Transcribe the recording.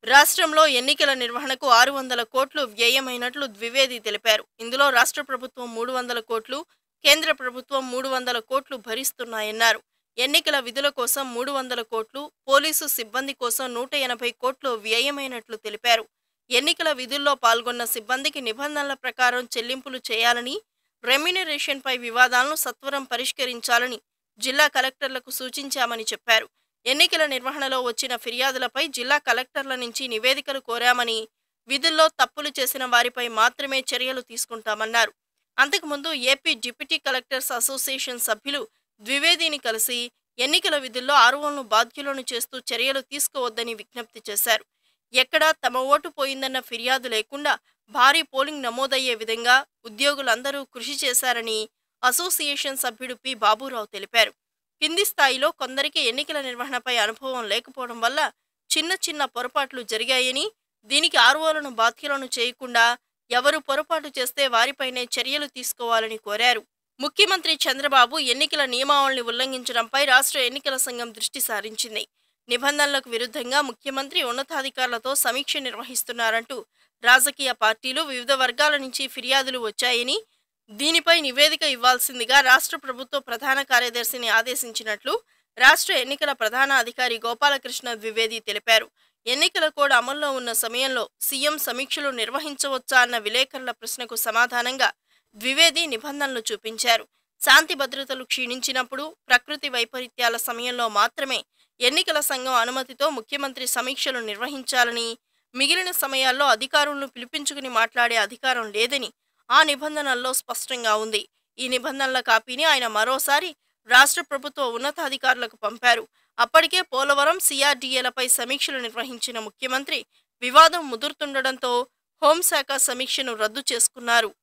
రాష్ట్రంలో ఎన్నికల నిర్వహణకు ఆరు వందల కోట్లు వ్యయమైనట్లు ద్వివేది తెలిపారు ఇందులో రాష్ట్ర ప్రభుత్వం మూడు వందల కోట్లు కేంద్ర ప్రభుత్వం మూడు వందల కోట్లు భరిస్తున్నాయన్నారు ఎన్నికల విధుల కోసం మూడు వందల కోట్లు పోలీసు సిబ్బంది కోసం నూట ఎనభై కోట్లు వ్యయమైనట్లు తెలిపారు ఎన్నికల విధుల్లో పాల్గొన్న సిబ్బందికి నిబంధనల ప్రకారం చెల్లింపులు చేయాలని రెమ్యునరేషన్పై వివాదాలను సత్వరం పరిష్కరించాలని జిల్లా కలెక్టర్లకు సూచించామని చెప్పారు ఎన్నికల నిర్వహణలో వచ్చిన ఫిర్యాదులపై జిల్లా కలెక్టర్ల నుంచి నివేదికలు కోరామని విధుల్లో తప్పులు చేసిన వారిపై మాత్రమే చర్యలు తీసుకుంటామన్నారు అంతకుముందు ఏపీ డిప్యూటీ కలెక్టర్స్ అసోసియేషన్ సభ్యులు ద్వివేదిని కలిసి ఎన్నికల విధుల్లో ఆర్వోలను బాధ్యులను చేస్తూ చర్యలు తీసుకోవద్దని విజ్ఞప్తి చేశారు ఎక్కడా తమ ఓటు పోయిందన్న ఫిర్యాదు లేకుండా భారీ పోలింగ్ నమోదయ్యే విధంగా ఉద్యోగులందరూ కృషి చేశారని అసోసియేషన్ సభ్యుడు పి బాబురావు తెలిపారు కింది స్థాయిలో కొందరికి ఎన్నికల నిర్వహణపై అనుభవం లేకపోవడం వల్ల చిన్న చిన్న పొరపాట్లు జరిగాయని దీనికి ఆర్వోలను బాధ్యులను చేయకుండా ఎవరు పొరపాటు చేస్తే వారిపైనే చర్యలు తీసుకోవాలని కోరారు ముఖ్యమంత్రి చంద్రబాబు ఎన్నికల నియమావళిని ఉల్లంఘించడంపై రాష్ట్ర ఎన్నికల సంఘం దృష్టి సారించింది నిబంధనలకు విరుద్ధంగా ముఖ్యమంత్రి ఉన్నతాధికారులతో సమీక్ష నిర్వహిస్తున్నారంటూ రాజకీయ పార్టీలు వివిధ వర్గాల నుంచి ఫిర్యాదులు వచ్చాయని దీనిపై నివేదిక ఇవ్వాల్సిందిగా రాష్ట్ర ప్రభుత్వ ప్రధాన కార్యదర్శిని ఆదేశించినట్లు రాష్ట్ర ఎన్నికల ప్రధాన అధికారి గోపాలకృష్ణ ద్వివేది తెలిపారు ఎన్నికల కోడ్ అమల్లో ఉన్న సమయంలో సీఎం సమీక్షలు నిర్వహించవచ్చా అన్న విలేకరుల ప్రశ్నకు సమాధానంగా ద్వివేది నిబంధనలు చూపించారు శాంతి భద్రతలు క్షీణించినప్పుడు ప్రకృతి వైపరీత్యాల సమయంలో మాత్రమే ఎన్నికల సంఘం అనుమతితో ముఖ్యమంత్రి సమీక్షలు నిర్వహించాలని మిగిలిన సమయాల్లో అధికారులను పిలిపించుకుని మాట్లాడే అధికారం లేదని ఆ నిబంధనల్లో స్పష్టంగా ఉంది ఈ నిబంధనల కాపీని ఆయన మరోసారి రాష్ట్ర ప్రభుత్వ ఉన్నతాధికారులకు పంపారు అప్పటికే పోలవరం సిఆర్డీఏలపై సమీక్షలు నిర్వహించిన ముఖ్యమంత్రి వివాదం ముదురుతుండటంతో హోంశాఖ సమీక్షను రద్దు చేసుకున్నారు